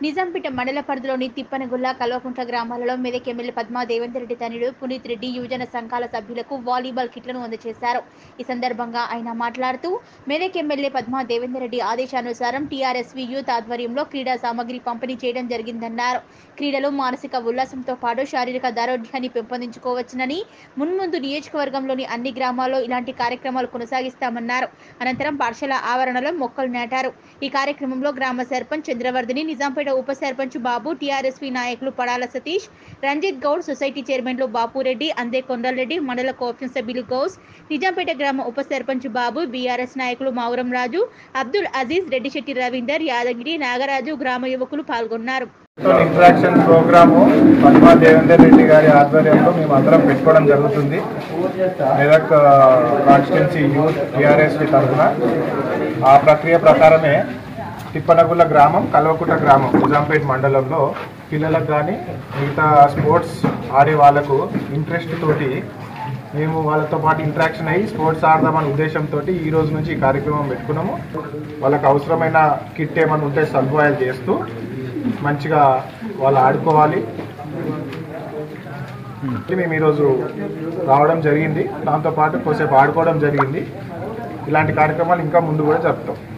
నిజాంపేట మండల పరిధిలోని తిప్పనగుల్ల కల్వకుంట్ల గ్రామాలలో మెదక్ ఎమ్మెల్యే పద్మా దేవేందర్ రెడ్డి తనయుడు పునీత్ రెడ్డి యువజన సంఘాల సభ్యులకు వాలీబాల్ కిట్లను అందజేశారు ఈ సందర్భంగా ఆయన మాట్లాడుతూ మెదక్ ఎమ్మెల్యే పద్మా దేవేందర్ రెడ్డి ఆదేశానుసారం టీఆర్ఎస్వి యూత్ ఆధ్వర్యంలో క్రీడా సామగ్రి పంపిణీ చేయడం జరిగిందన్నారు క్రీడలు మానసిక ఉల్లాసంతో పాటు శారీరక దారోఢ్యాన్ని పెంపొందించుకోవచ్చునని మున్ముందు నియోజకవర్గంలోని అన్ని గ్రామాల్లో ఇలాంటి కార్యక్రమాలు కొనసాగిస్తామన్నారు అనంతరం పాఠశాల ఆవరణలో మొక్కలు నాటారు ఈ కార్యక్రమంలో గ్రామ సర్పంచ్ చంద్రవర్ధిని నిజాంపేట ఉప సర్పంచ్ బాబు టీఆర్ఎస్పీ నాయకులు పడాల సతీష్ రంజిత్ గౌడ్ సొసైటీ చైర్మన్లు బాపురెడ్డి అందే కొండలరెడ్డి మండల కోఆప్షన్ సభ్యులు గౌస్ నిజాంపేట గ్రామ ఉప సర్పంచ్ బాబు బీఆర్ఎస్ నాయకులు మావురం రాజు అబ్దుల్ అజీజ్ రెడ్డిశెట్టి రవీందర్ యాదగిరి నాగరాజు గ్రామ యువకులు పాల్గొన్నారు ఇంటరాక్షన్ ప్రోగ్రాము పద్మా దేవేందర్ రెడ్డి గారి ఆధ్వర్యంలో మేము అందరం పెట్టుకోవడం జరుగుతుంది మెదక్ కాన్స్టిట్యున్సీ యూత్ టీఆర్ఎస్పి తరఫున ఆ ప్రక్రియ ప్రకారమే తిప్పనగుల్ల గ్రామం కల్వకుట గ్రామం నిజాంపేట్ మండలంలో పిల్లలకు కానీ మిగతా స్పోర్ట్స్ ఆడే వాళ్ళకు ఇంట్రెస్ట్ తోటి మేము వాళ్ళతో పాటు ఇంటరాక్షన్ అయ్యి స్పోర్ట్స్ ఆడదామనే ఉద్దేశంతో ఈ రోజు నుంచి ఈ కార్యక్రమం పెట్టుకున్నాము వాళ్ళకి అవసరమైన కిట్ ఏమైనా ఉంటే సదుపాయాలు చేస్తూ మంచిగా వాళ్ళు ఆడుకోవాలి మేము ఈరోజు రావడం జరిగింది దాంతోపాటు కొద్దిసేపు ఆడుకోవడం జరిగింది ఇలాంటి కార్యక్రమాలు ఇంకా ముందు కూడా జరుపుతాం